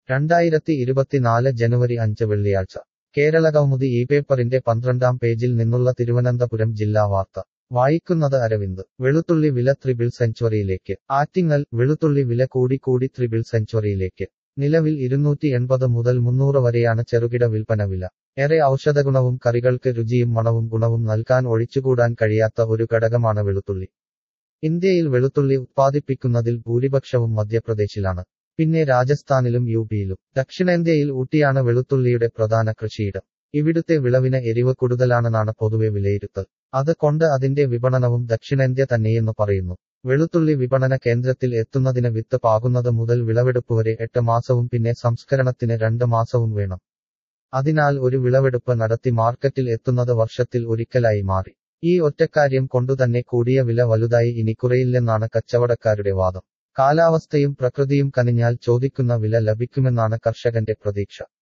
രണ്ടായിരത്തി ഇരുപത്തിനാല് ജനുവരി അഞ്ച് വെള്ളിയാഴ്ച കേരളകൗമുദി ഈ പേപ്പറിന്റെ പന്ത്രണ്ടാം പേജിൽ നിന്നുള്ള തിരുവനന്തപുരം ജില്ലാ വാർത്ത വായിക്കുന്നത് അരവിന്ദ് വെളുത്തുള്ളി വില ത്രിബിൾ സെഞ്ചുറിയിലേക്ക് ആറ്റിങ്ങൽ വെളുത്തുള്ളി വില കൂടി കൂടി ത്രിബിൾ സെഞ്ചുറിയിലേക്ക് നിലവിൽ ഇരുന്നൂറ്റി എൺപത് മുതൽ മുന്നൂറ് വരെയാണ് ചെറുകിട വിൽപ്പന വില ഏറെ ഔഷധഗുണവും കറികൾക്ക് രുചിയും മണവും ഗുണവും നൽകാൻ ഒഴിച്ചുകൂടാൻ കഴിയാത്ത ഒരു ഘടകമാണ് വെളുത്തുള്ളി ഇന്ത്യയിൽ വെളുത്തുള്ളി ഉത്പാദിപ്പിക്കുന്നതിൽ ഭൂരിപക്ഷവും മധ്യപ്രദേശിലാണ് പിന്നെ രാജസ്ഥാനിലും യു പിയിലും ദക്ഷിണേന്ത്യയിൽ ഊട്ടിയാണ് വെളുത്തുള്ളിയുടെ പ്രധാന കൃഷിയിടം ഇവിടുത്തെ വിളവിന് എരിവ് കൂടുതലാണെന്നാണ് പൊതുവെ വിലയിരുത്തൽ അത് കൊണ്ട് അതിന്റെ വിപണനവും ദക്ഷിണേന്ത്യ തന്നെയെന്ന് പറയുന്നു വെളുത്തുള്ളി വിപണന കേന്ദ്രത്തിൽ എത്തുന്നതിന് വിത്ത് പാകുന്നത് മുതൽ വിളവെടുപ്പ് വരെ എട്ട് മാസവും പിന്നെ സംസ്കരണത്തിന് രണ്ട് മാസവും വേണം അതിനാൽ ഒരു വിളവെടുപ്പ് നടത്തി മാർക്കറ്റിൽ എത്തുന്നത് വർഷത്തിൽ ഒരിക്കലായി മാറി ഈ ഒറ്റക്കാര്യം കൊണ്ടുതന്നെ കൂടിയ വില വലുതായി ഇനി കുറയില്ലെന്നാണ് കച്ചവടക്കാരുടെ വാദം കാലാവസ്ഥയും പ്രകൃതിയും കനിഞ്ഞാൽ ചോദിക്കുന്ന വില ലഭിക്കുമെന്നാണ് കർഷകന്റെ പ്രതീക്ഷ